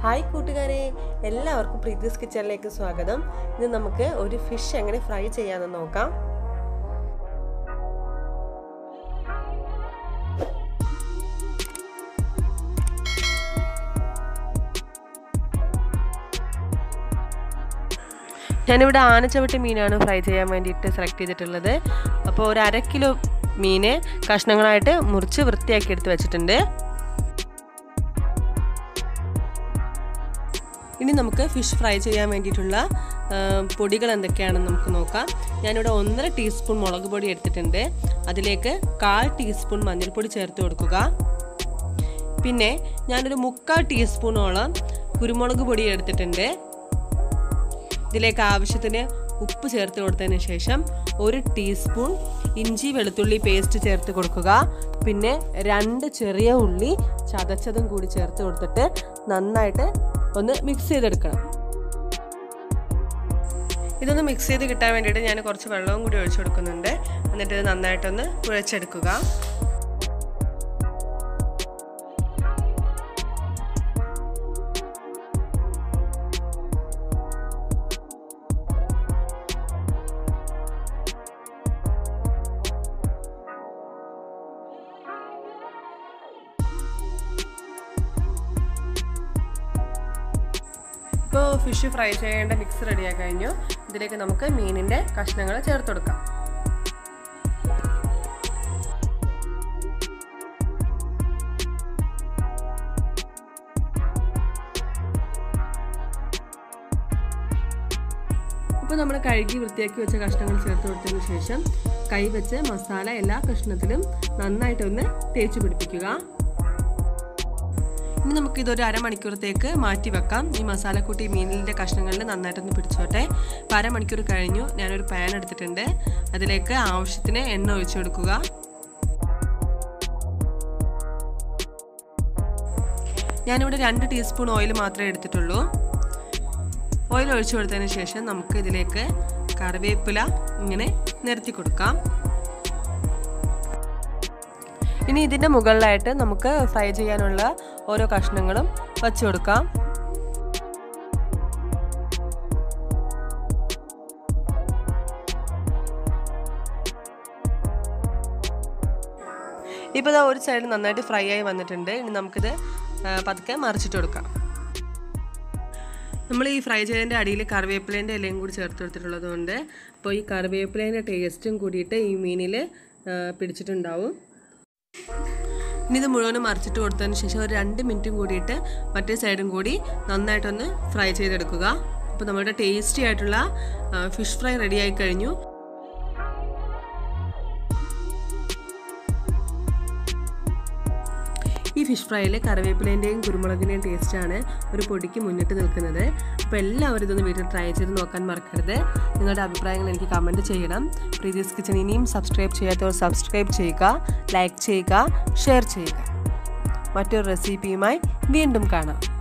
hi കൂട്ടുകാരെ എല്ലാവർക്കും പ്രീതീസ് കിച്ചണിലേക്ക് സ്വാഗതം ഇന്ന് നമുക്ക് ഒരു ഫിഷ് എങ്ങനെ ഫ്രൈ ചെയ്യാമെന്ന് നോക്കാം ഞാനിവിടെ ആനച്ചവിട്ടി മീനാണ് ഫ്രൈ ചെയ്യാൻ വേണ്ടിയിട്ട് സെലക്ട് ചെയ്തിട്ടുള്ളത് അപ്പോൾ ഒരു അര കിലോ മീന് കഷ്ണങ്ങളായിട്ട് മുറിച്ച് വൃത്തിയാക്കി എടുത്ത് വെച്ചിട്ടുണ്ട് ഇനി നമുക്ക് ഫിഷ് ഫ്രൈ ചെയ്യാൻ വേണ്ടിയിട്ടുള്ള പൊടികൾ എന്തൊക്കെയാണെന്ന് നമുക്ക് നോക്കാം ഞാനിവിടെ ഒന്നര ടീസ്പൂൺ മുളക് പൊടി എടുത്തിട്ടുണ്ട് അതിലേക്ക് കാൽ ടീസ്പൂൺ മഞ്ഞൾപ്പൊടി ചേർത്ത് കൊടുക്കുക പിന്നെ ഞാനൊരു മുക്കാൽ ടീസ്പൂണോളം കുരുമുളക് പൊടി എടുത്തിട്ടുണ്ട് ഇതിലേക്ക് ആവശ്യത്തിന് ഉപ്പ് ചേർത്ത് കൊടുത്തതിന് ശേഷം ഒരു ടീസ്പൂൺ ഇഞ്ചി വെളുത്തുള്ളി പേസ്റ്റ് ചേർത്ത് കൊടുക്കുക പിന്നെ രണ്ട് ചെറിയ ഉള്ളി ചതച്ചതും കൂടി ചേർത്ത് കൊടുത്തിട്ട് നന്നായിട്ട് ഒന്ന് മിക്സ് ചെയ്തെടുക്കണം ഇതൊന്ന് മിക്സ് ചെയ്ത് കിട്ടാൻ വേണ്ടിയിട്ട് ഞാൻ കുറച്ച് വെള്ളവും കൂടി ഒഴിച്ചു കൊടുക്കുന്നുണ്ട് എന്നിട്ട് ഇത് നന്നായിട്ടൊന്ന് കുഴച്ചെടുക്കുക ഇപ്പോൾ ഫിഷ് ഫ്രൈ ചെയ്യേണ്ട മിക്സ് റെഡിയായി കഴിഞ്ഞു ഇതിലേക്ക് നമുക്ക് മീനിൻ്റെ കഷ്ണങ്ങൾ ചേർത്ത് കൊടുക്കാം ഇപ്പോൾ നമ്മൾ കഴുകി വൃത്തിയാക്കി വെച്ച കഷ്ണങ്ങൾ ചേർത്ത് കൊടുത്തതിന് ശേഷം കൈ വെച്ച് മസാല എല്ലാ കഷ്ണത്തിലും നന്നായിട്ടൊന്ന് തേച്ച് പിടിപ്പിക്കുക ഇനി നമുക്ക് ഇതൊരു അരമണിക്കൂറത്തേക്ക് മാറ്റി വെക്കാം ഈ മസാലക്കൂട്ടി മീനിൻ്റെ കഷ്ണങ്ങളിൽ നന്നായിട്ടൊന്ന് പിടിച്ചോട്ടെ അപ്പോൾ അരമണിക്കൂർ കഴിഞ്ഞു ഞാനൊരു പാൻ എടുത്തിട്ടുണ്ട് അതിലേക്ക് ആവശ്യത്തിന് എണ്ണ ഒഴിച്ചു കൊടുക്കുക ഞാനിവിടെ രണ്ട് ടീസ്പൂൺ ഓയിൽ മാത്രമേ എടുത്തിട്ടുള്ളൂ ഓയിൽ ഒഴിച്ചു കൊടുത്തതിന് ശേഷം നമുക്ക് ഇതിലേക്ക് കറിവേപ്പില ഇങ്ങനെ നിരത്തി കൊടുക്കാം ഇനി ഇതിൻ്റെ മുകളിലായിട്ട് നമുക്ക് ഫ്രൈ ചെയ്യാനുള്ള ഓരോ കഷ്ണങ്ങളും വച്ചു കൊടുക്കാം ഇപ്പോൾ ഇതാ ഒരു സൈഡ് നന്നായിട്ട് ഫ്രൈ ആയി വന്നിട്ടുണ്ട് ഇനി നമുക്കിത് പതുക്കെ മറിച്ചിട്ട് കൊടുക്കാം നമ്മൾ ഈ ഫ്രൈ ചെയ്തതിൻ്റെ അടിയിൽ കറിവേപ്പിലേൻ്റെ ഇലയും കൂടി ചേർത്ത് കൊടുത്തിട്ടുള്ളത് കൊണ്ട് അപ്പോൾ ഈ കറിവേപ്പിലേൻ്റെ ടേസ്റ്റും കൂടിയിട്ട് ഈ മീനിൽ പിടിച്ചിട്ടുണ്ടാവും ഇനി ഇത് മുഴുവനും മറിച്ചിട്ട് കൊടുത്തതിന് ശേഷം ഒരു രണ്ട് മിനിറ്റും കൂടിയിട്ട് മറ്റേ സൈഡും കൂടി നന്നായിട്ടൊന്ന് ഫ്രൈ ചെയ്തെടുക്കുക അപ്പോൾ നമ്മുടെ ടേസ്റ്റി ആയിട്ടുള്ള ഫിഷ് ഫ്രൈ റെഡി ആയി കഴിഞ്ഞു ഈ ഫിഷ് ഫ്രൈയിൽ കറിവേപ്പിലേൻ്റെയും കുരുമുളകിൻ്റെയും ടേസ്റ്റാണ് ഒരു പൊടിക്ക് മുന്നിട്ട് നിൽക്കുന്നത് അപ്പോൾ എല്ലാവരും ഇതൊന്ന് വീട്ടിൽ ട്രൈ ചെയ്ത് നോക്കാൻ മറക്കരുത് നിങ്ങളുടെ അഭിപ്രായങ്ങൾ എനിക്ക് കമൻറ്റ് ചെയ്യണം പ്രീതിയസ് കിച്ചൺ ഇനിയും സബ്സ്ക്രൈബ് ചെയ്യാത്തവർ സബ്സ്ക്രൈബ് ചെയ്യുക ലൈക്ക് ചെയ്യുക ഷെയർ ചെയ്യുക മറ്റൊരു റെസിപ്പിയുമായി വീണ്ടും കാണാം